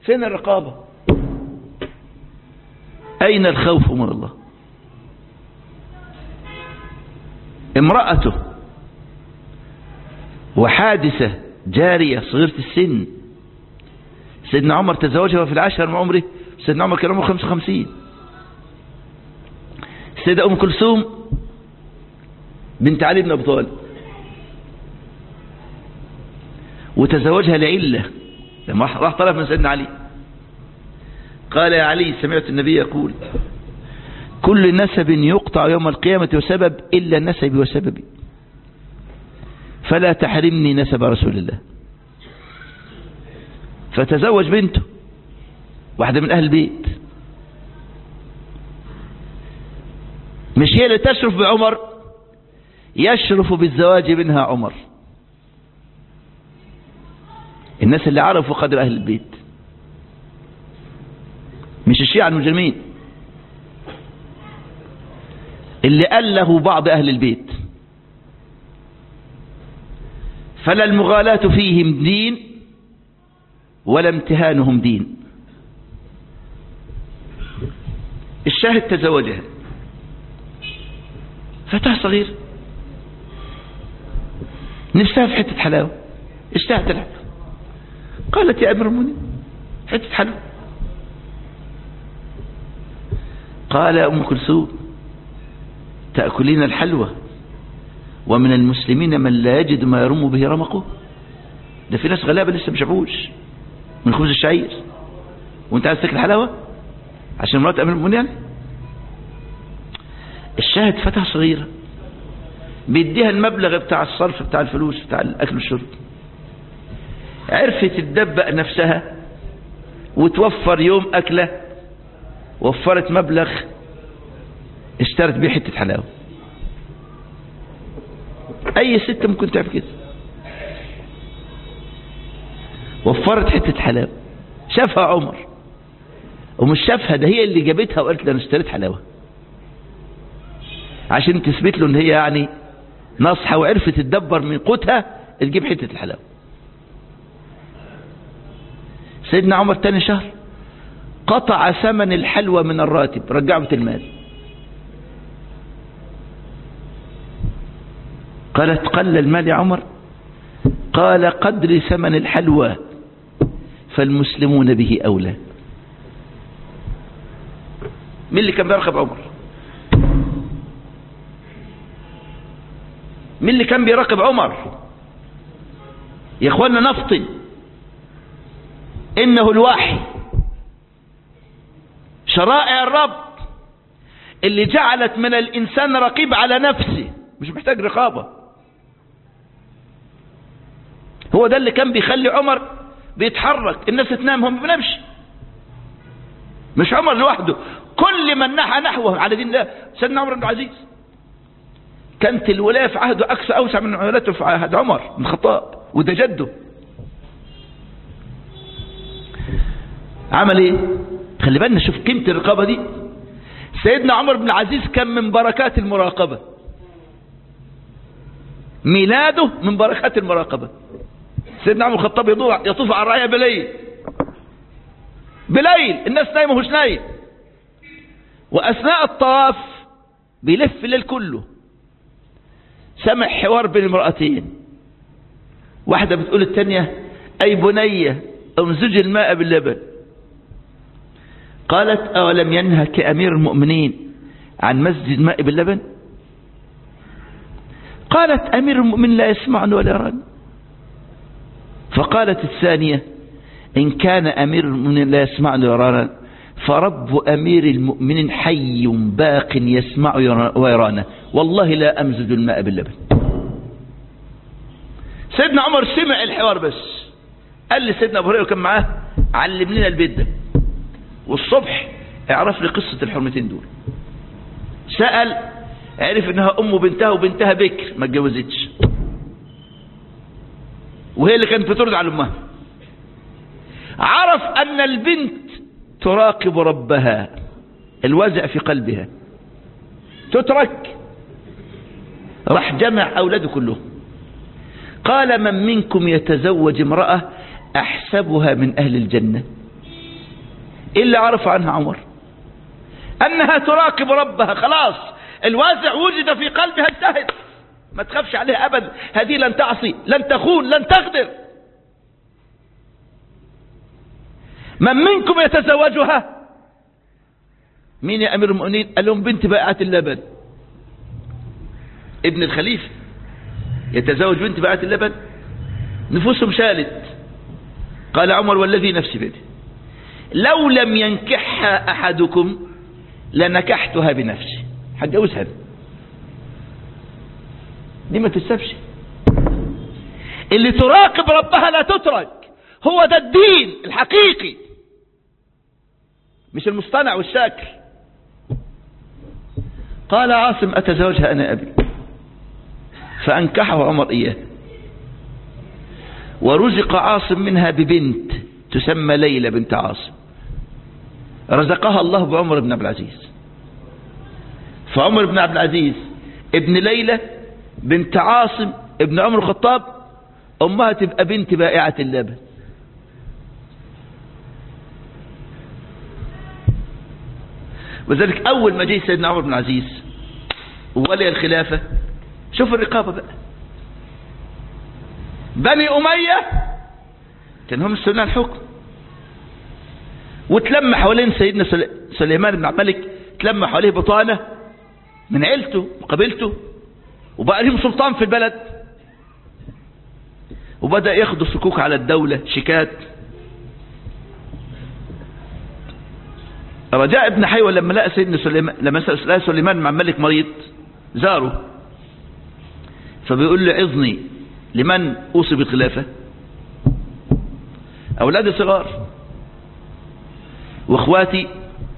فين الرقابة أين الخوف من الله امرأته وحادثة جارية صغيرة السن سيدنا عمر تزوجها في العاشر من عمره سيدنا عمر كان عمره 55 السيدة أم كلثوم بنت علي بن أبي طالب وتزوجها لعلة لما راح طلب من سيدنا علي قال يا علي سمعت النبي يقول كل نسب يقطع يوم القيامة وسبب إلا النسب وسببي فلا تحرمني نسب رسول الله فتزوج بنته واحدة من أهل البيت مش هي اللي تشرف بعمر يشرف بالزواج منها عمر الناس اللي عرفوا قدر أهل البيت مش الشيعة المجرمين اللي أله بعض أهل البيت فلا المغالاة فيهم دين ولا امتهانهم دين الشاهد تزوجها فتاة صغير نفسها في حتة حلاوة اشتهت الحلاوة قالت يا أمير المؤمنين حتة حلاوة قال يا أم كلثوم تأكلين الحلوى ومن المسلمين من لا يجد ما يرم به رمقه ده في ناس غلابة لسه مش عبوش من خبز الشعير وانت عايز تاكل حلاوة عشان مرات أمير المؤمنين يعني الشاهد فتاة صغيرة بيديها المبلغ بتاع الصرف بتاع الفلوس بتاع الأكل والشرب عرفت تدبق نفسها وتوفر يوم أكله وفرت مبلغ اشترت بيه حتة حلاوة أي ست ممكن تعمل كده وفرت حتة حلاوة شافها عمر ومش شافها ده هي اللي جابتها وقالت له انا اشتريت حلاوة عشان تثبت له ان هي يعني نصحة وعرفت تدبر من قوتها تجيب حتة الحلاوة سيدنا عمر تاني شهر قطع ثمن الحلوى من الراتب رجعه بيت المال قالت قل المال يا عمر قال قدر ثمن الحلوى فالمسلمون به أولى مين اللي كان بيرقب عمر مين اللي كان بيراقب عمر يا اخوانا نفطن انه الوحي شرائع الرب اللي جعلت من الانسان رقيب على نفسه مش محتاج رقابة هو ده اللي كان بيخلي عمر بيتحرك الناس تنام هم بنمش مش عمر لوحده كل من نحى نحوه على دين الله سيدنا عمر بن العزيز كانت الولاية في عهده أكثر أوسع من ولايته في عهد عمر بن الخطاب وده جده عمل ايه خلي بالنا شوف قيمة الرقابة دي سيدنا عمر بن العزيز كان من بركات المراقبة ميلاده من بركات المراقبة سيدنا عمر الخطاب يطوف على الرعية بليل بليل الناس نايمة ومش نايم وأثناء الطواف بيلف الليل كله سمع حوار بين المرأتين واحدة بتقول التانية أي بنية امزج الماء باللبن قالت أولم ينهك أمير المؤمنين عن مزج الماء باللبن قالت أمير المؤمن لا يسمعني ولا يراني فقالت الثانية إن كان أمير المؤمنين لا يسمعني ويرانا فرب أمير المؤمنين حي باق يسمع ويرانا والله لا أمزج الماء باللبن سيدنا عمر سمع الحوار بس قال لي سيدنا أبو هريرة كان معاه علم لنا البيت ده والصبح اعرف لي قصة الحرمتين دول سأل عرف انها ام بنتها وبنتها بكر ما اتجوزتش وهي اللي كانت بترد على امها عرف ان البنت تراقب ربها الوازع في قلبها تترك راح جمع اولاده كلهم قال من منكم يتزوج امرأة احسبها من اهل الجنة إلا عرف عنها عمر أنها تراقب ربها خلاص الوازع وجد في قلبها انتهت ما تخافش عليها أبدا هذه لن تعصي لن تخون لن تغدر من منكم يتزوجها مين يا أمير المؤمنين قال لهم بنت بائعة اللبن ابن الخليفة يتزوج بنت بائعة اللبن نفوسهم شالت قال عمر والذي نفسي بيده لو لم ينكحها أحدكم لنكحتها بنفسي هتجوزها دي ما تسبش اللي تراقب ربها لا تترك هو ده الدين الحقيقي مش المصطنع والشاكل قال عاصم أتزوجها أنا أبي فأنكحه عمر إياه ورزق عاصم منها ببنت تسمى ليلى بنت عاصم رزقها الله بعمر بن عبد العزيز فعمر بن عبد العزيز ابن ليلى بنت عاصم ابن عمر الخطاب امها تبقى بنت بائعة اللبن وذلك اول ما جه سيدنا عمر بن العزيز وولي الخلافة شوف الرقابة بقى بني امية كان هم استولى الحكم وتلم حوالين سيدنا سليمان بن عبد الملك تلم حواليه بطانة من عيلته وقبيلته وبقى لهم سلطان في البلد وبدأ ياخدوا سكوك على الدولة شيكات رجاء ابن حيوة لما لقى سيدنا سليمان لما لقى سليمان مع الملك مريض زاره فبيقول له عظني لمن أوصي بالخلافة أولادي صغار واخواتي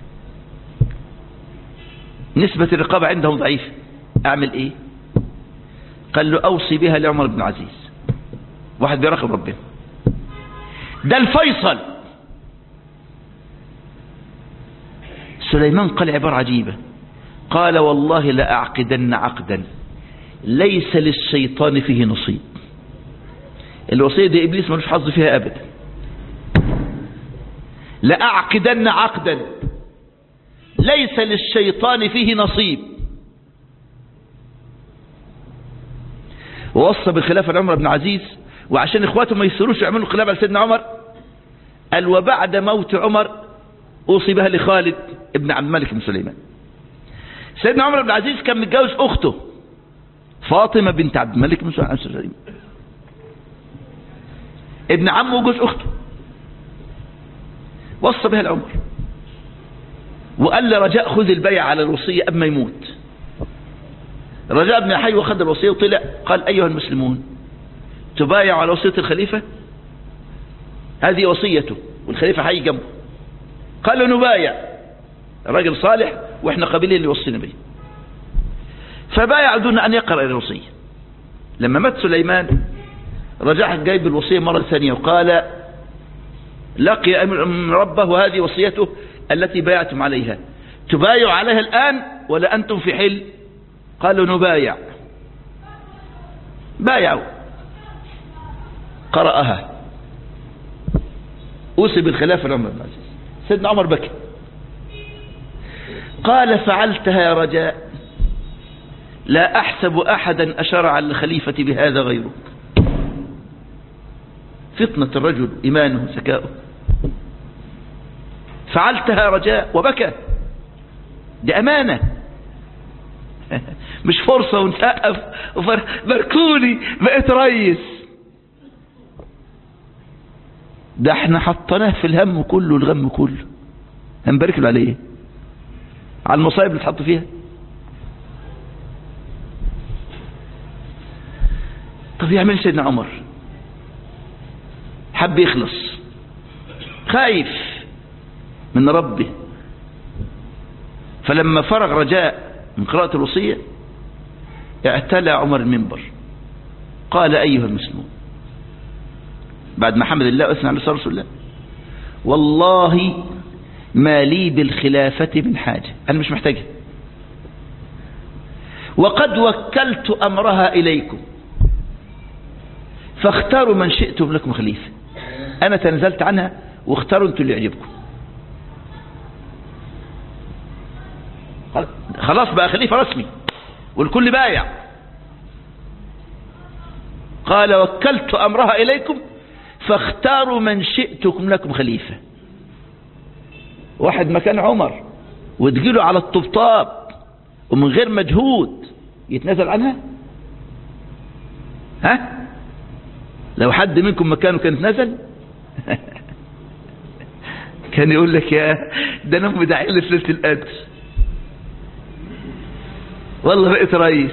نسبة الرقابة عندهم ضعيفة اعمل ايه قال له اوصي بها لعمر بن عزيز واحد بيراقب ربنا ده الفيصل سليمان قال عبارة عجيبة قال والله لأعقدن عقدا ليس للشيطان فيه نصيب الوصية دي إبليس ملوش حظ فيها أبدا لأعقدن عقدا ليس للشيطان فيه نصيب ووصى بالخلافة لعمر بن عزيز وعشان اخواته ما يسروش يعملوا خلافة لسيدنا عمر قال وبعد موت عمر اوصي بها لخالد ابن عبد الملك بن سليمان سيدنا عمر بن عزيز كان متجوز اخته فاطمة بنت عبد الملك بن سليمان ابن عمه وجوز اخته وصى بها العمر وقال لرجاء خذ البيع على الوصية أما يموت رجاء بن حي وخذ الوصية وطلع قال أيها المسلمون تبايع على وصية الخليفة هذه وصيته والخليفة حي جنبه قالوا نبايع الرجل صالح واحنا قابلين اللي وصينا به فبايع دون أن يقرأ الوصية لما مات سليمان رجع جايب الوصية مرة ثانية وقال لقي أمر ربه وهذه وصيته التي بايعتم عليها تبايع عليها الآن ولا أنتم في حل قالوا نبايع بايعوا قرأها أوصي بالخلافة لعمر بن العزيز سيدنا عمر بكى قال فعلتها يا رجاء لا أحسب أحدا أشرع الخليفة بهذا غيرك فطنة الرجل إيمانه ذكاؤه فعلتها رجاء وبكى دي أمانة مش فرصة ونسقف باركوني بقيت ريس ده احنا حطيناه في الهم كله والغم كله هنبارك له على ايه على المصايب اللي اتحط فيها طب يعمل سيدنا عمر حب يخلص خايف من ربه فلما فرغ رجاء من قراءة الوصية اعتلى عمر المنبر قال أيها المسلمون بعد ما حمد الله وأثنى على رسول الله والله ما لي بالخلافة من حاجة أنا مش محتاجها وقد وكلت أمرها إليكم فاختاروا من شئتم لكم خليفة أنا تنزلت عنها واختاروا انتوا اللي يعجبكم خلاص بقى خليفة رسمي والكل بايع قال وكلت أمرها إليكم فاختاروا من شئتكم لكم خليفة واحد مكان عمر وتجيله على الطبطاب ومن غير مجهود يتنازل عنها ها لو حد منكم مكانه كان اتنازل كان يقول لك يا ده انا مدعي لي في ليله القدر والله بقيت رئيس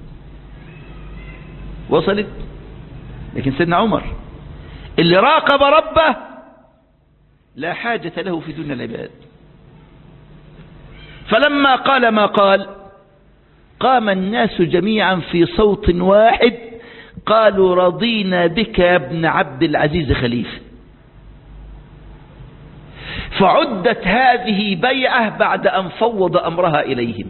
وصلت لكن سيدنا عمر اللي راقب ربه لا حاجة له في دون العباد فلما قال ما قال قام الناس جميعا في صوت واحد قالوا رضينا بك يا ابن عبد العزيز خليفة فعدت هذه بيعة بعد أن فوض أمرها إليهم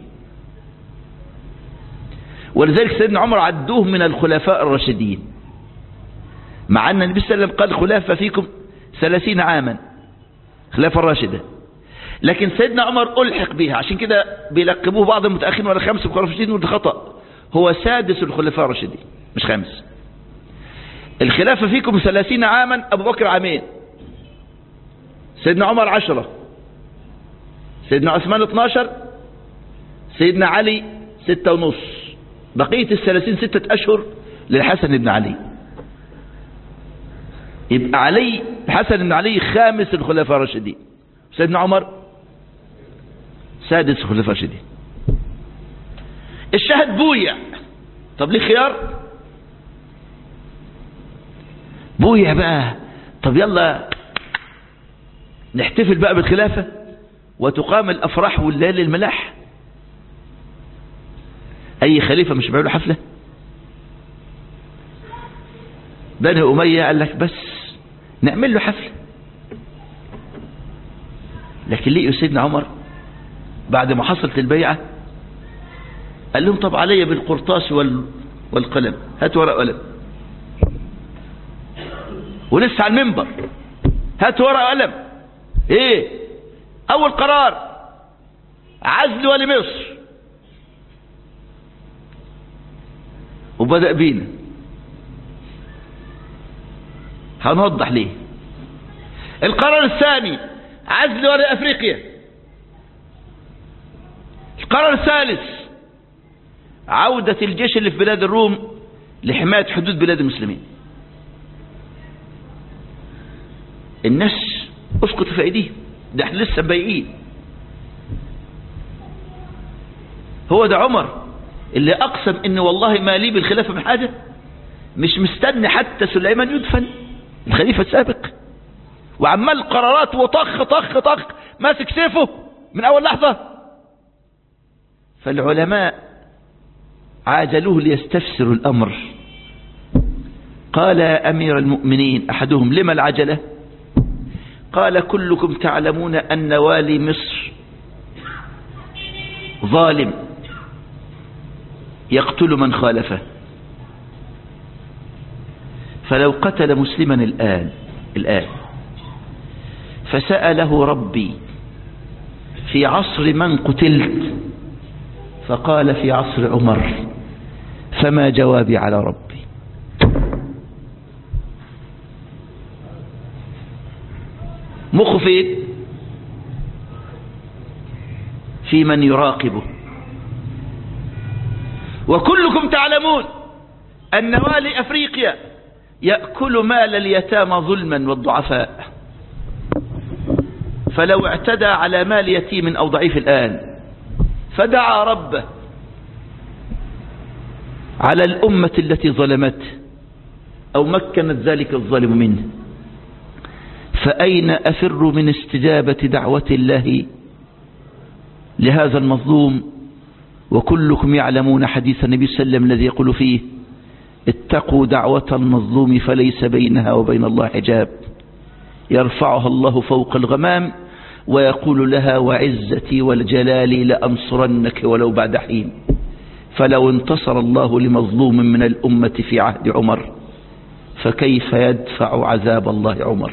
ولذلك سيدنا عمر عدوه من الخلفاء الراشدين مع أن النبي صلى الله عليه وسلم قال خلافة فيكم ثلاثين عاما خلافة الراشدة لكن سيدنا عمر ألحق بها عشان كده بيلقبوه بعض المتأخرين ولا خمس الخلفاء الراشدين وده خطأ هو سادس الخلفاء الراشدين مش خامس الخلافة فيكم ثلاثين عاما أبو بكر عامين سيدنا عمر عشرة سيدنا عثمان 12 سيدنا علي ستة ونص بقية الثلاثين ستة أشهر للحسن بن علي يبقى علي الحسن بن علي خامس الخلفاء الراشدين سيدنا عمر سادس الخلفاء الراشدين الشهد بويع طب ليه خيار بويع بقى طب يلا نحتفل بقى بالخلافة وتقام الأفراح والليالي الملاح أي خليفة مش بيعملوا حفلة بني أمية قال لك بس نعمل له حفلة لكن لقيوا سيدنا عمر بعد ما حصلت البيعة قال لهم طب علي بالقرطاس وال... والقلم هات ورق قلم ولسه على المنبر هات ورق قلم ايه اول قرار عزل ولي مصر وبدأ بينا هنوضح ليه القرار الثاني عزل ولي افريقيا القرار الثالث عودة الجيش اللي في بلاد الروم لحماية حدود بلاد المسلمين الناس اسقطوا في ايديهم ده احنا لسه بايقين هو ده عمر اللي اقسم ان والله ما لي بالخلافه من حاجه مش مستني حتى سليمان يدفن الخليفه السابق وعمال قرارات وطخ طخ طخ ماسك سيفه من اول لحظه فالعلماء عاجلوه ليستفسروا الامر قال يا امير المؤمنين احدهم لما العجله قال كلكم تعلمون أن والي مصر ظالم يقتل من خالفه فلو قتل مسلما الآن الآن فسأله ربي في عصر من قتلت فقال في عصر عمر فما جوابي على ربي مخه فين في من يراقبه وكلكم تعلمون أن والي أفريقيا يأكل مال اليتامى ظلما والضعفاء فلو اعتدى على مال يتيم أو ضعيف الآن فدعا ربه على الأمة التي ظلمته أو مكنت ذلك الظالم منه فأين أفر من استجابة دعوة الله لهذا المظلوم وكلكم يعلمون حديث النبي صلى الله عليه وسلم الذي يقول فيه اتقوا دعوة المظلوم فليس بينها وبين الله حجاب يرفعها الله فوق الغمام ويقول لها وعزتي والجلال لأنصرنك ولو بعد حين فلو انتصر الله لمظلوم من الأمة في عهد عمر فكيف يدفع عذاب الله عمر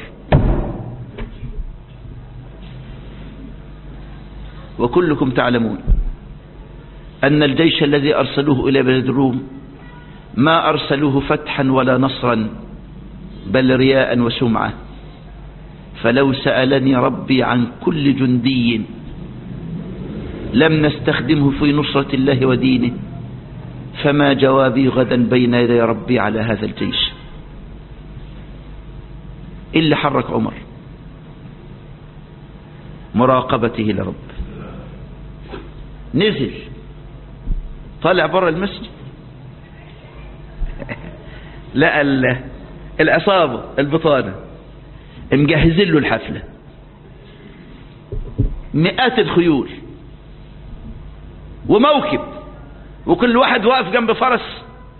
وكلكم تعلمون أن الجيش الذي أرسلوه إلى بلد الروم ما أرسلوه فتحا ولا نصرا بل رياء وسمعة فلو سألني ربي عن كل جندي لم نستخدمه في نصرة الله ودينه فما جوابي غدا بين يدي ربي على هذا الجيش اللي حرك عمر مراقبته لرب نزل طلع بره المسجد لقى العصابة البطانة مجهزين له الحفلة مئات الخيول وموكب وكل واحد واقف جنب فرس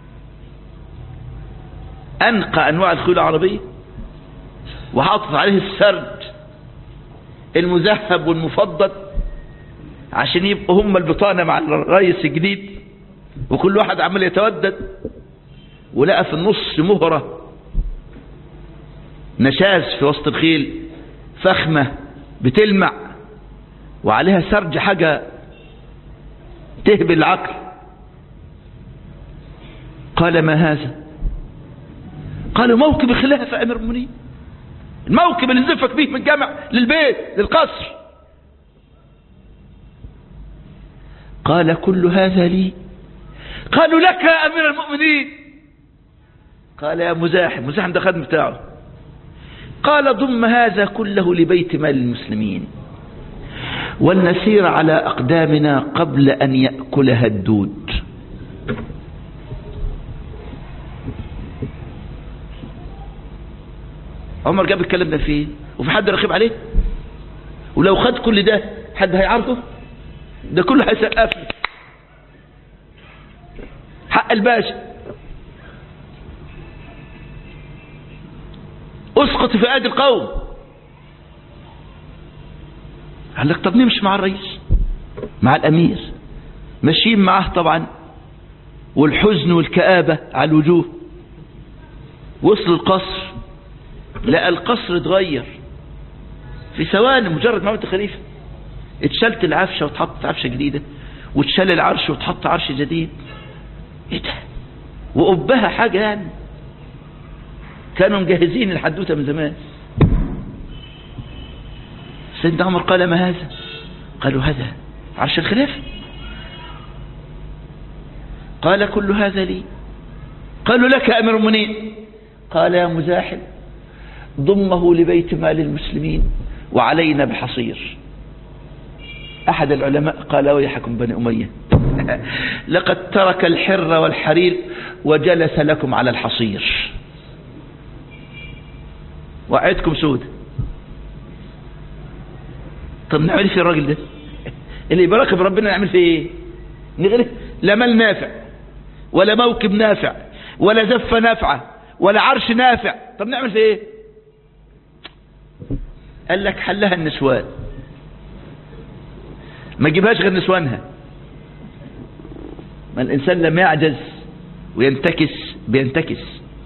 أنقى أنواع الخيول العربية وحاطط عليه السرد المذهب والمفضل عشان يبقوا هم البطانة مع الرئيس الجديد وكل واحد عمال يتودد ولقى في النص مهرة نشاز في وسط الخيل فخمة بتلمع وعليها سرج حاجة تهبل العقل قال ما هذا قالوا موكب خلافة أمير المؤمنين الموكب اللي نزفك به من الجامع للبيت للقصر قال كل هذا لي قالوا لك يا أمير المؤمنين قال يا مزاحم مزاحم ده خدم بتاعه قال ضم هذا كله لبيت مال المسلمين ولنسير على أقدامنا قبل أن يأكلها الدود عمر جاب الكلام ده فين وفي حد رقيب عليه ولو خد كل ده حد هيعارضه ده كله هيسقف له حق الباشا اسقط في ايدي القوم قال لك طب نمشي مع الرئيس مع الامير ماشيين معاه طبعا والحزن والكآبة على الوجوه وصل القصر لقى القصر اتغير في ثواني مجرد ما موت الخليفة اتشلت العفشة واتحطت عفشة جديدة واتشال العرش واتحط عرش جديد ايه ده وقبها حاجة يعني كانوا مجهزين الحدوتة من زمان سيدنا عمر قال ما هذا قالوا هذا عرش الخلافة قال كل هذا لي قالوا لك يا أمير المؤمنين قال يا مزاحم ضمه لبيت مال المسلمين وعلينا بحصير أحد العلماء قال ويحكم بني أمية لقد ترك الحر والحرير وجلس لكم على الحصير وعدكم سود طب نعمل في الراجل ده اللي يبارك بربنا نعمل فيه ايه نغلق لا مال نافع ولا موكب نافع ولا زفة نافعة ولا عرش نافع طب نعمل فيه ايه قال لك حلها النسوان ما جيبهاش غير نسوانها ما الإنسان لما يعجز وينتكس بينتكس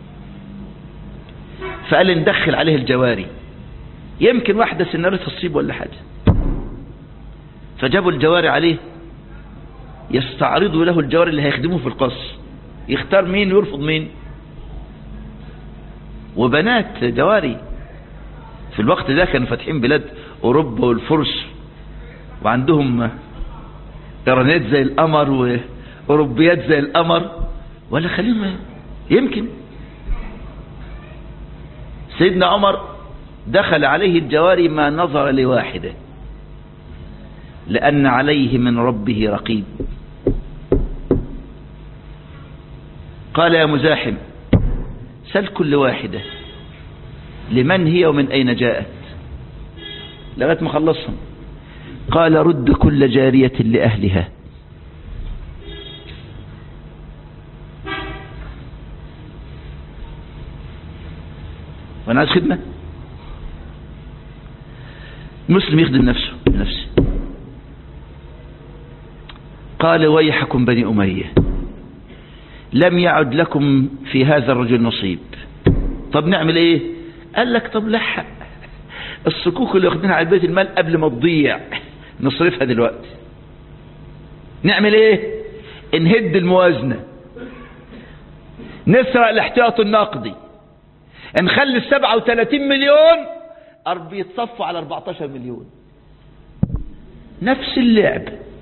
فقال ندخل عليه الجواري يمكن واحدة سنارتها تصيب ولا حاجة فجابوا الجواري عليه يستعرضوا له الجواري اللي هيخدموه في القصر يختار مين ويرفض مين وبنات جواري في الوقت ده كانوا فاتحين بلاد أوروبا والفرس وعندهم إيرانيات زي القمر وأوروبيات زي القمر ولا خليهم يمكن سيدنا عمر دخل عليه الجواري ما نظر لواحدة لأن عليه من ربه رقيب قال يا مزاحم سل كل واحدة لمن هي ومن أين جاءت لغاية ما خلصهم قال رد كل جارية لأهلها وانا عايز خدمة مسلم يخدم نفسه بنفسه قال ويحكم بني أمية لم يعد لكم في هذا الرجل نصيب طب نعمل ايه قال لك طب لحق الصكوك اللي واخدينها على بيت المال قبل ما تضيع نصرفها دلوقتي نعمل ايه نهد الموازنة نسرق الاحتياط النقدي نخلي السبعة وثلاثين مليون أرب يتصفوا على 14 مليون نفس اللعب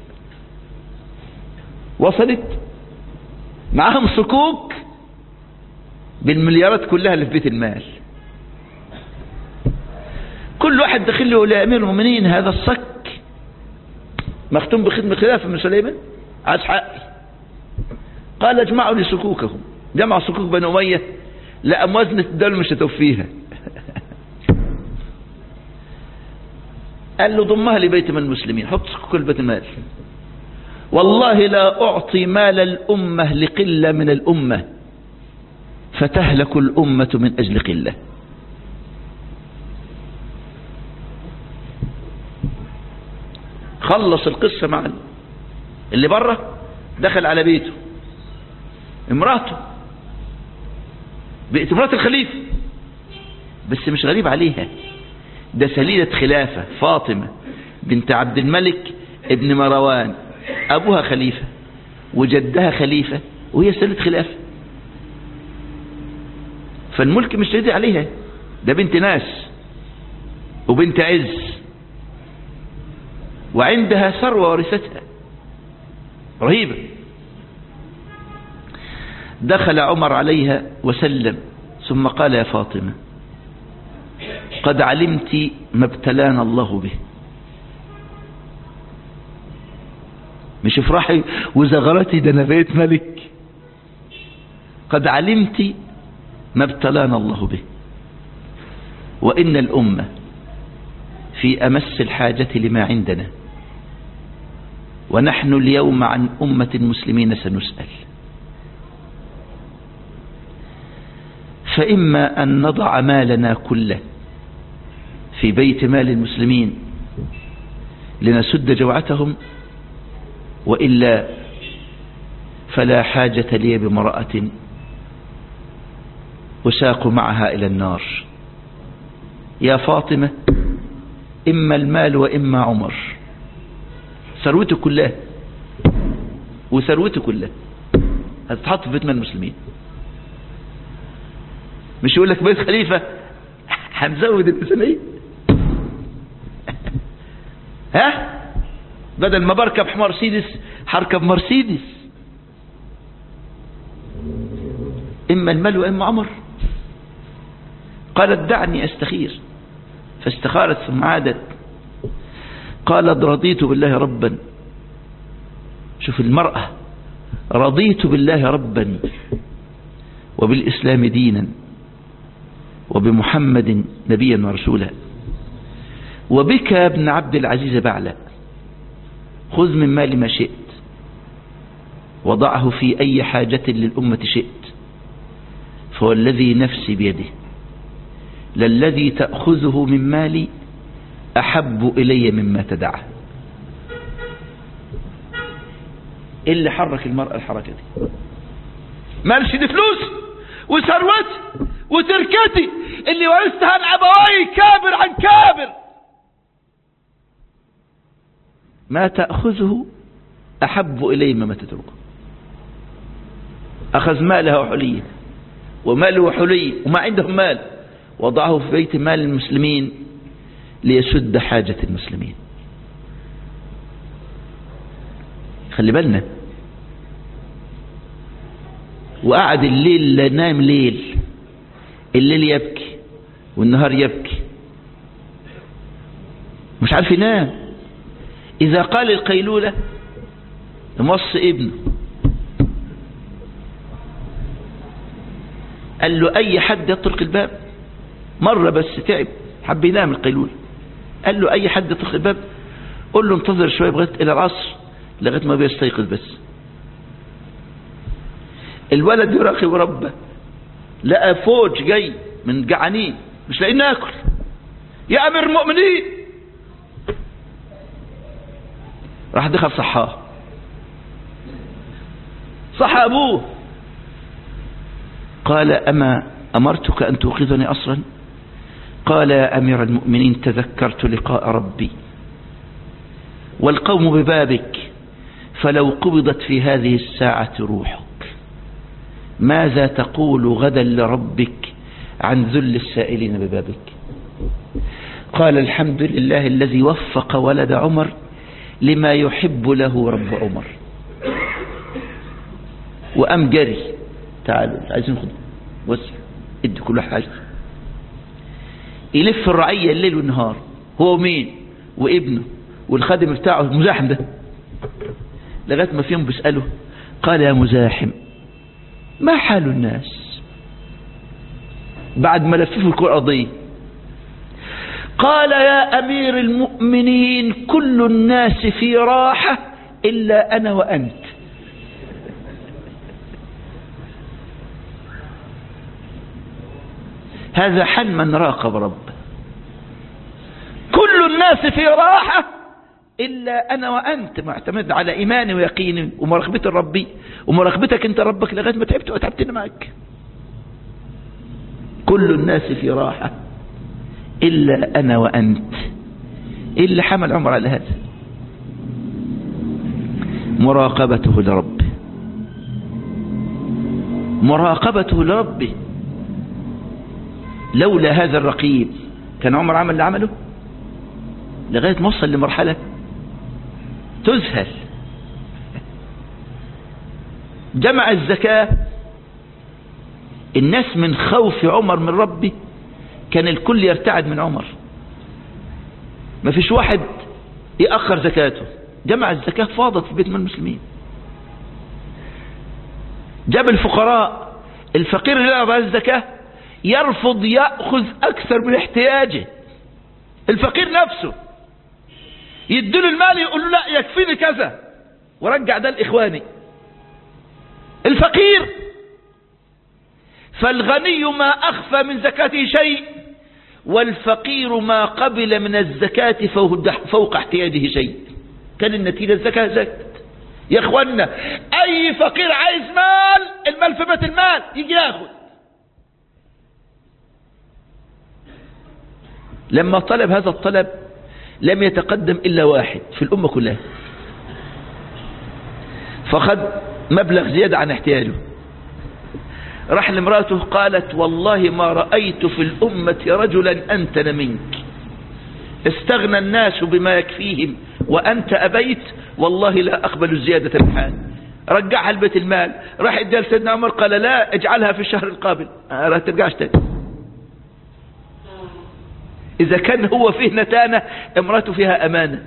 وصلت معاهم صكوك بالمليارات كلها اللي في بيت المال كل واحد داخل له لأمير المؤمنين هذا الصك مختوم بختم خلافة من سليمان عايز حقي قال اجمعوا لي صكوكهم جمع صكوك بني أمية لا موازنة الدولة مش هتوفيها قال له ضمها لبيت من المسلمين حط صكوك لبيت المال والله لا أعطي مال الأمة لقلة من الأمة فتهلك الأمة من أجل قلة خلص القصة مع اللي بره دخل على بيته امراته بقت امرات الخليفة بس مش غريب عليها ده سليلة خلافة فاطمة بنت عبد الملك ابن مروان أبوها خليفة وجدها خليفة وهي سلة خلافة فالملك مش جديد عليها ده بنت ناس وبنت عز وعندها ثروة ورثتها رهيبة دخل عمر عليها وسلم ثم قال يا فاطمة قد علمت ما ابتلانا الله به مش افرحي وزغرتي ده انا بقيت ملك قد علمت ما ابتلانا الله به وإن الأمة في أمس الحاجة لما عندنا ونحن اليوم عن أمة المسلمين سنسأل فإما أن نضع مالنا كله في بيت مال المسلمين لنسد جوعتهم وإلا فلا حاجة لي بامرأة أساق معها إلى النار يا فاطمة إما المال وإما عمر ثروته كلها وثروته كلها هتتحط في بيت مال المسلمين مش يقول لك بيت خليفة هنزود الميزانية ها بدل ما بركب مرسيدس هركب مرسيدس إما المال وإما عمر قالت دعني أستخير فاستخارت ثم عادت قالت رضيت بالله ربا شوف المرأة رضيت بالله ربا وبالإسلام دينا وبمحمد نبيا ورسولا وبك يا ابن عبد العزيز بعلا خذ من مال ما شئت وضعه في أي حاجة للأمة شئت فوالذي نفسي بيده للذي تأخذه من مالي أحب إلي مما تدعه إيه اللي حرك المرأة الحركة دي مالش دي فلوس وثروتي وتركتي اللي ورثتها عن أبواي كابر عن كابر ما تأخذه أحب إلي مما تتركه أخذ مالها وحليه وماله وحليه وما عندهم مال وضعه في بيت مال المسلمين ليسد حاجة المسلمين خلي بالنا وقعد الليل لا نام ليل الليل يبكي والنهار يبكي مش عارف ينام إذا قال القيلولة مص ابنه قال له أي حد يطرق الباب مرة بس تعب حب ينام القيلولة قال له أي حد يطرق الباب قول له انتظر شوية لغاية إلى العصر لغاية ما بيستيقظ بس الولد يراقب ربه لقى فوج جاي من جعانين مش لاقيين ناكل يا أمير المؤمنين راح دخل صحاه صح أبوه قال أما أمرتك أن توقظني أصلا قال يا أمير المؤمنين تذكرت لقاء ربي والقوم ببابك فلو قبضت في هذه الساعة روحك ماذا تقول غدا لربك عن ذل السائلين ببابك قال الحمد لله الذي وفق ولد عمر لما يحب له رب عمر وأم جري تعالوا عايزين ناخد وسع ادي كل واحد حاجة يلف الرعية الليل والنهار هو مين وابنه والخادم بتاعه المزاحم ده لغاية ما فيهم بيسأله قال يا مزاحم ما حال الناس بعد ما لففوا الكرة الأرضية قال يا أمير المؤمنين كل الناس في راحة إلا أنا وأنت هذا حل من راقب ربه كل الناس في راحة إلا أنا وأنت معتمد على إيماني ويقيني ومراقبة ربي ومراقبتك أنت ربك لغاية ما تعبت وتعبتنا معك كل الناس في راحة إلا أنا وأنت إيه اللي حمل عمر على هذا مراقبته لربه مراقبته لربه لولا هذا الرقيب كان عمر عمل اللي عمله لغاية ما وصل لمرحلة تذهل جمع الزكاة الناس من خوف عمر من ربه كان الكل يرتعد من عمر ما فيش واحد يأخر زكاته جمع الزكاة فاضت في بيت من المسلمين جاب الفقراء الفقير اللي يلعب الزكاة يرفض يأخذ أكثر من احتياجه الفقير نفسه يديله المال يقول له لا يكفيني كذا ورجع ده لإخواني الفقير فالغني ما أخفى من زكاته شيء والفقير ما قبل من الزكاة فوق احتياجه شيء كان النتيجة الزكاة زكت يا اخوانا اي فقير عايز مال المال في بيت المال يجي ياخد لما طلب هذا الطلب لم يتقدم إلا واحد في الأمة كلها فخد مبلغ زيادة عن احتياجه راح لامراته قالت والله ما رأيت في الأمة رجلا أنتن منك استغنى الناس بما يكفيهم وأنت أبيت والله لا أقبل الزيادة الحال رجعها لبيت المال راح اديها لسيدنا عمر قال لا اجعلها في الشهر القابل لا ترجعش تاني إذا كان هو فيه نتانة امراته فيها أمانة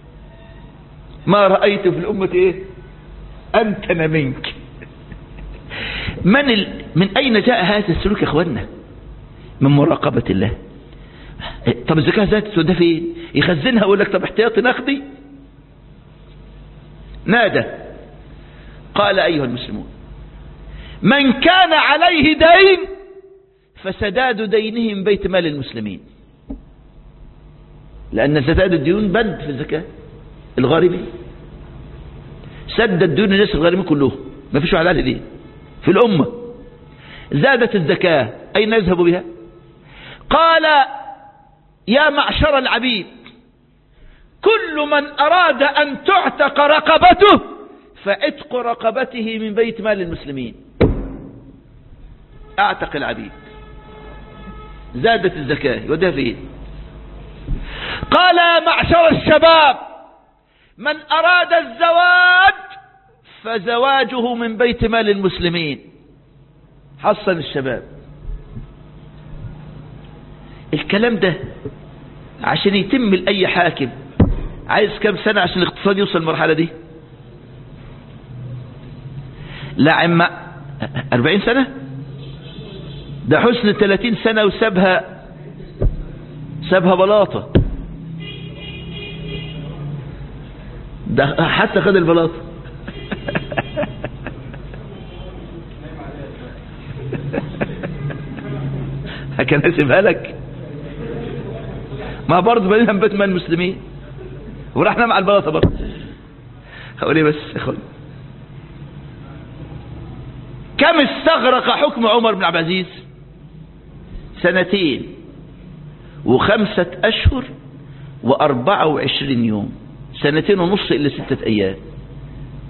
ما رأيت في الأمة إيه أنتن منك من, ال... من أين جاء هذا السلوك يا أخوانا من مراقبة الله طب الزكاة ذات ده فين يخزنها ويقول لك طب احتياطي نقدي نادى قال أيها المسلمون من كان عليه دين فسداد دينهم بيت مال المسلمين لأن سداد الديون بند في الزكاة الغارمين سد الديون الناس الغارمين كلهم ما فيش واحد عليه دين في الأمة زادت الزكاة أين يذهب بها قال يا معشر العبيد كل من أراد أن تعتق رقبته فعتق رقبته من بيت مال المسلمين اعتق العبيد زادت الزكاة يوديها فين قال يا معشر الشباب من أراد الزواج فزواجه من بيت مال المسلمين حصن الشباب الكلام ده عشان يتم لأي حاكم عايز كم سنة عشان الاقتصاد يوصل المرحلة دي لا عم أربعين سنة ده حسن ثلاثين سنة وسابها سابها بلاطة ده حتى خد البلاطة كان اسيبها لك ما برضه بنينا بيت من المسلمين ورحنا مع البلاطة برضه هقول ايه بس يا اخوان كم استغرق حكم عمر بن عبد العزيز سنتين وخمسة أشهر وأربعة وعشرين يوم سنتين ونص إلا ستة أيام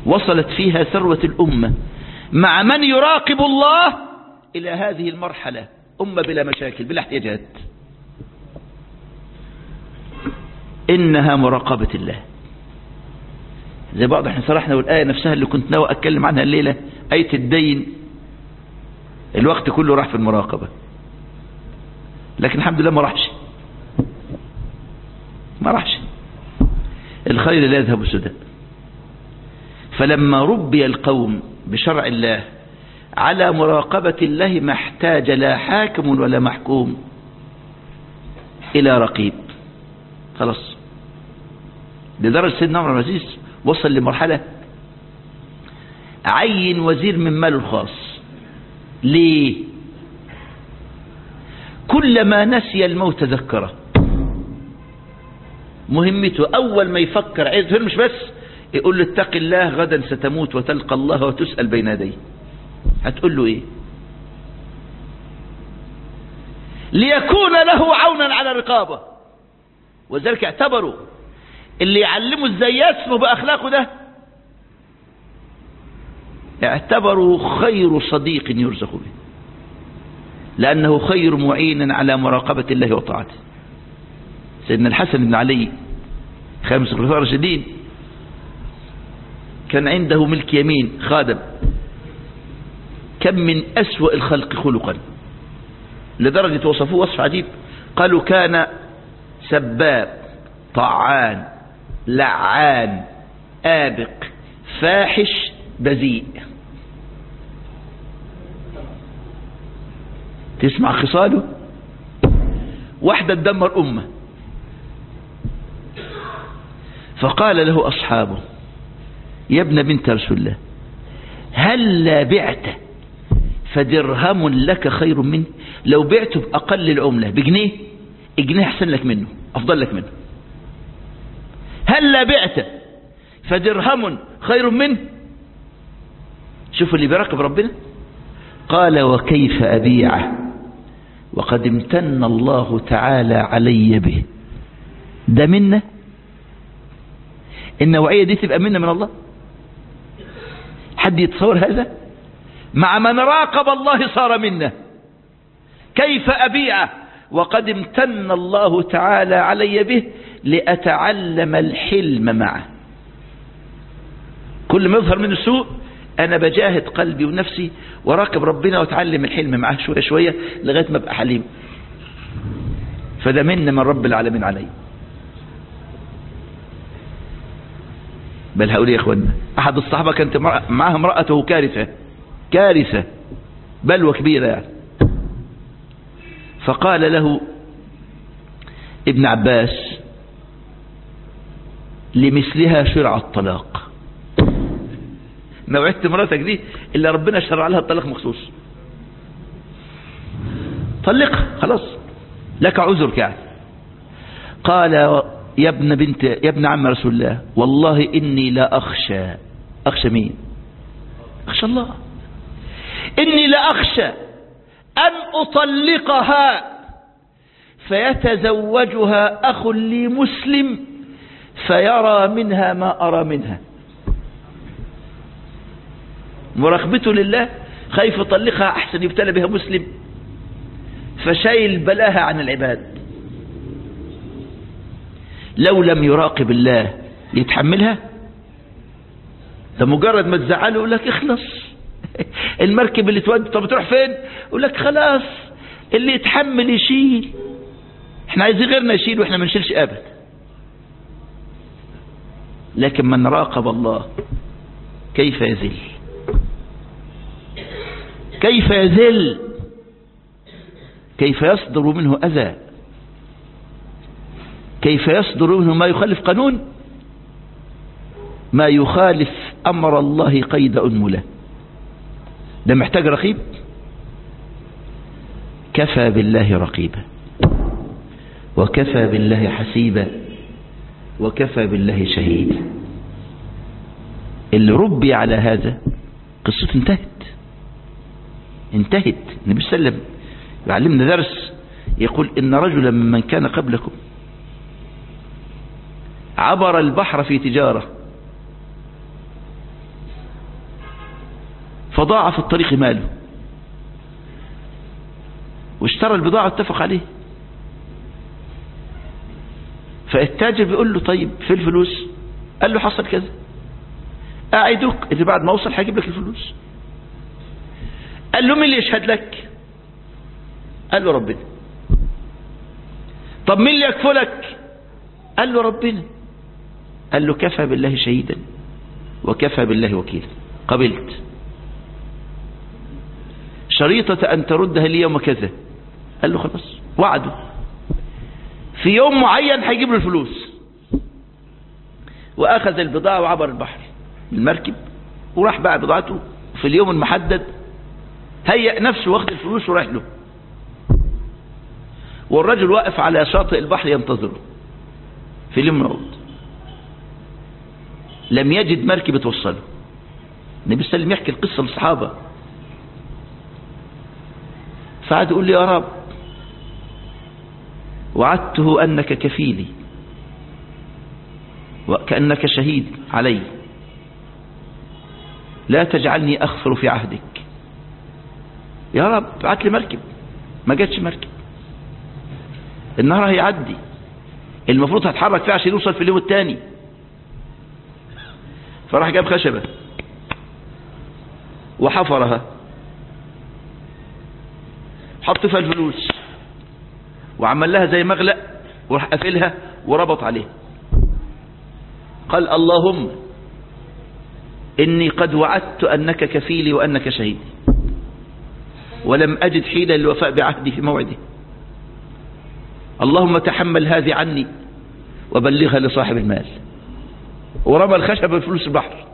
وصلت فيها ثروة الأمة مع من يراقب الله إلى هذه المرحلة أمة بلا مشاكل بلا احتياجات إنها مراقبة الله زي بعض احنا صرحنا والآية نفسها اللي كنت ناوي أتكلم عنها الليلة آية الدين الوقت كله راح في المراقبة لكن الحمد لله ما راحش ما راحش الخير لا يذهب سدى فلما ربي القوم بشرع الله على مراقبة الله ما احتاج لا حاكم ولا محكوم إلى رقيب خلاص لدرجة سيدنا عمر العزيز وصل لمرحلة عين وزير من ماله الخاص ليه كلما نسي الموت ذكره مهمته أول ما يفكر عايز مش بس يقول له اتق الله غدا ستموت وتلقى الله وتسأل بين يديه هتقول له ايه ليكون له عونا على رقابه وذلك اعتبروا اللي يعلمه ازاي يسمو باخلاقه ده اعتبروا خير صديق يرزق به لانه خير معين على مراقبة الله وطاعته سيدنا الحسن بن علي خامس الخلفاء الراشدين كان عنده ملك يمين خادم كم من أسوأ الخلق خلقا لدرجة وصفوه وصف عجيب قالوا كان سباب طعان لعان آبق فاحش بذيء تسمع خصاله واحدة تدمر أمة فقال له أصحابه يا ابن بنت رسول الله هل بعت فدرهم لك خير منه لو بعته بأقل العملة بجنيه الجنيه أحسن لك منه أفضل لك منه هل بعت فدرهم خير منه شوف اللي بيراقب ربنا قال وكيف أبيعه وقد امتن الله تعالى علي به ده منه النوعية دي تبقى منه من الله حد يتصور هذا مع من راقب الله صار منه كيف أبيعه وقد امتن الله تعالى علي به لأتعلم الحلم معه كل ما يظهر من السوء أنا بجاهد قلبي ونفسي وراقب ربنا واتعلم الحلم معه شوية شوية لغاية ما أبقى حليم فده من من رب العالمين علي بل هؤلاء يا اخوانا احد الصحابة كانت معها امرأته كارثة كارثة بلوى كبيرة يعني فقال له ابن عباس لمثلها شرع الطلاق ما وعدت مراتك دي إلا ربنا شرع لها الطلاق مخصوص طلقها خلاص لك عذرك يعني قال يا ابن بنت يا ابن عم رسول الله والله إني لا أخشى أخشى مين أخشى الله إني لا أخشى أن أطلقها فيتزوجها أخ لي مسلم فيرى منها ما أرى منها مراقبته لله خايف يطلقها أحسن يبتلى بها مسلم فشايل بلاها عن العباد لو لم يراقب الله يتحملها ده مجرد ما تزعله يقول لك اخلص المركب اللي تودي طب تروح فين يقول لك خلاص اللي يتحمل يشيل احنا عايزين غيرنا يشيل واحنا ما نشيلش ابدا لكن من راقب الله كيف يذل كيف يذل كيف يصدر منه أذى كيف يصدر منه ما يخالف قانون ما يخالف أمر الله قيد أنمله ده محتاج رقيب كفى بالله رقيبا وكفى بالله حسيبا وكفى بالله شهيدا اللي ربي على هذا قصته انتهت انتهت النبي صلى الله عليه وسلم يعلمنا درس يقول إن رجلا ممن كان قبلكم عبر البحر في تجارة فضاع في الطريق ماله واشترى البضاعة اتفق عليه فالتاجر بيقول له طيب في الفلوس قال له حصل كذا أعدك اللي بعد ما أوصل هجيب لك الفلوس قال له مين اللي يشهد لك قال له ربنا طب مين اللي يكفلك قال له ربنا قال له كفى بالله شهيدا وكفى بالله وكيلا قبلت شريطة أن تردها لي يوم كذا قال له خلاص وعده في يوم معين هيجيب له الفلوس وأخذ البضاعة وعبر البحر بالمركب وراح باع بضاعته في اليوم المحدد هيأ نفسه واخد الفلوس ورايح له والرجل واقف على شاطئ البحر ينتظره في اليوم الموعود لم يجد مركب توصله النبي صلى الله عليه وسلم يحكي القصة للصحابة فقعد يقول لي يا رب وعدته أنك كفيلي وكأنك شهيد علي لا تجعلني أخفر في عهدك يا رب بعت لي مركب ما جاتش مركب النهار هيعدي المفروض هتحرك فيها عشان يوصل في اليوم الثاني فراح جاب خشبة وحفرها حط فيها الفلوس وعمل لها زي مغلق وراح قافلها وربط عليها قال اللهم إني قد وعدت أنك كفيلي وأنك شهيدي ولم أجد حيلة للوفاء بعهدي في موعدي اللهم تحمل هذه عني وبلغها لصاحب المال ورمى الخشب بفلوس البحر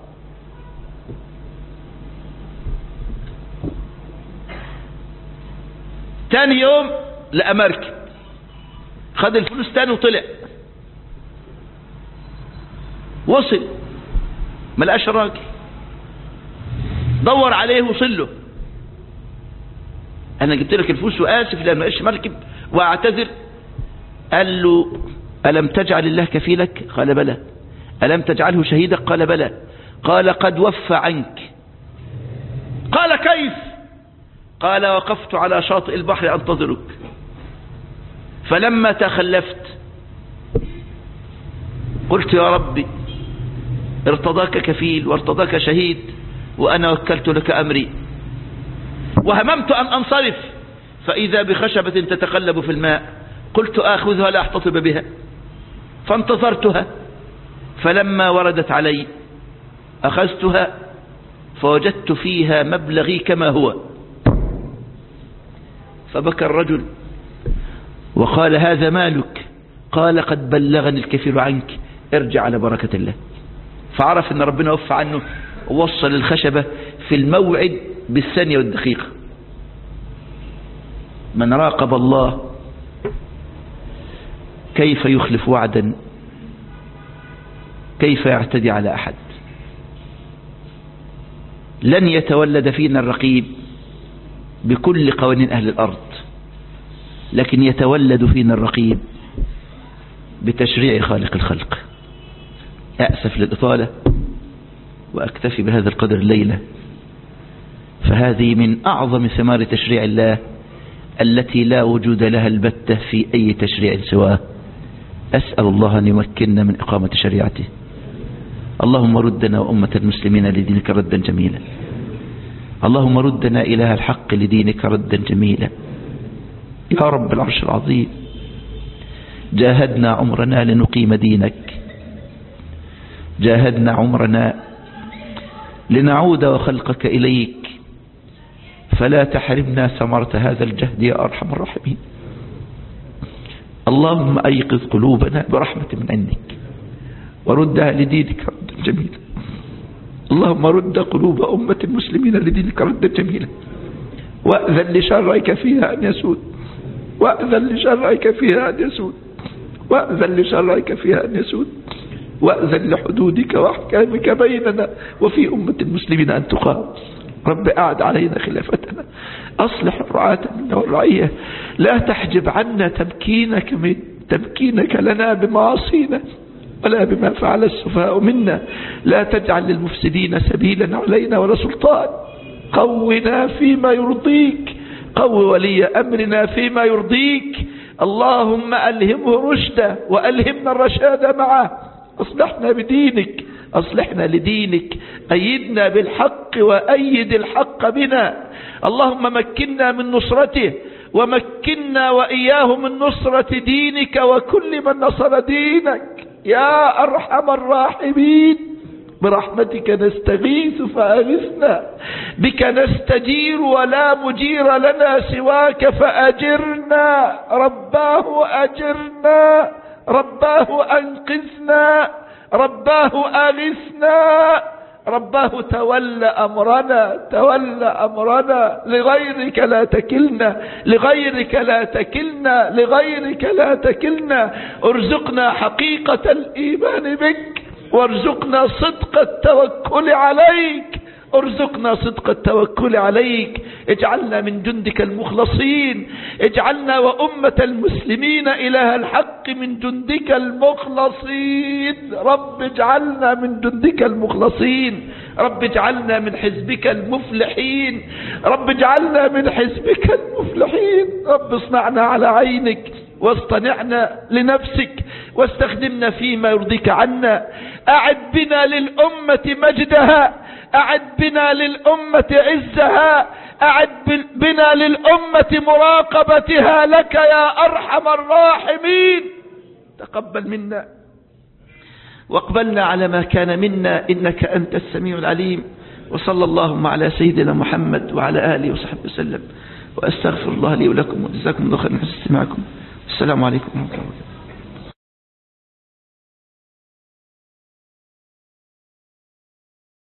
تاني يوم لقى مركب خد الفلوس تاني وطلع وصل ما لقاش الراجل دور عليه وصل له انا جبت لك الفلوس واسف لان ما لقاش مركب واعتذر قال له الم تجعل الله كفيلك قال بلى الم تجعله شهيدا قال بلى قال قد وفى عنك قال كيف قال وقفت على شاطئ البحر انتظرك فلما تخلفت قلت يا ربي ارتضاك كفيل وارتضاك شهيد وأنا وكلت لك أمري وهممت أن أنصرف فإذا بخشبة تتقلب في الماء قلت آخذها لا أحتطب بها فانتظرتها فلما وردت علي أخذتها فوجدت فيها مبلغي كما هو فبكى الرجل وقال هذا مالك قال قد بلغني الكفيل عنك ارجع على بركة الله فعرف ان ربنا وفى عنه ووصل الخشبة في الموعد بالثانية والدقيقة من راقب الله كيف يخلف وعدا كيف يعتدي على أحد لن يتولد فينا الرقيب بكل قوانين أهل الأرض لكن يتولد فينا الرقيب بتشريع خالق الخلق أأسف للإطالة وأكتفي بهذا القدر الليلة فهذه من أعظم ثمار تشريع الله التي لا وجود لها البتة في أي تشريع سواه أسأل الله أن يمكننا من إقامة شريعته اللهم ردنا وأمة المسلمين لدينك ردا جميلا اللهم ردنا إله الحق لدينك ردا جميلا يا رب العرش العظيم جاهدنا عمرنا لنقيم دينك جاهدنا عمرنا لنعود وخلقك إليك فلا تحرمنا ثمرة هذا الجهد يا أرحم الراحمين اللهم أيقظ قلوبنا برحمة من عندك وردها لدينك ردا جميلا اللهم رد قلوب أمة المسلمين لدينك ردا جميلا وأذن لشرعك فيها أن يسود وأذن لشرعك فيها أن يسود وأذن لشرعك فيها أن يسود وأذن لحدودك وأحكامك بيننا وفي أمة المسلمين أن تقام رب أعد علينا خلافتنا أصلح الرعاة منا والرعية لا تحجب عنا تمكينك من تمكينك لنا بمعاصينا ولا بما فعل السفهاء منا لا تجعل للمفسدين سبيلا علينا ولا سلطان قونا فيما يرضيك قو ولي أمرنا فيما يرضيك اللهم ألهمه رشده وألهمنا الرشاد معه أصلحنا بدينك أصلحنا لدينك أيدنا بالحق وأيد الحق بنا اللهم مكنا من نصرته ومكنا وإياه من نصرة دينك وكل من نصر دينك يا أرحم الراحمين برحمتك نستغيث فأغثنا بك نستجير ولا مجير لنا سواك فأجرنا رباه أجرنا رباه أنقذنا رباه أغثنا رباه تولى أمرنا تولى أمرنا لغيرك لا تكلنا لغيرك لا تكلنا لغيرك لا تكلنا ارزقنا حقيقة الإيمان بك وارزقنا صدق التوكل عليك ارزقنا صدق التوكل عليك اجعلنا من جندك المخلصين اجعلنا وأمة المسلمين إله الحق من جندك المخلصين رب اجعلنا من جندك المخلصين رب اجعلنا من حزبك المفلحين رب اجعلنا من حزبك المفلحين رب اصنعنا على عينك واصطنعنا لنفسك واستخدمنا فيما يرضيك عنا أعد بنا للأمة مجدها أعد بنا للأمة عزها أعد بنا للأمة مراقبتها لك يا أرحم الراحمين تقبل منا واقبلنا على ما كان منا إنك أنت السميع العليم وصلى اللهم على سيدنا محمد وعلى آله وصحبه وسلم وأستغفر الله لي ولكم وجزاكم الله خيرا حسن استماعكم السلام عليكم ورحمة الله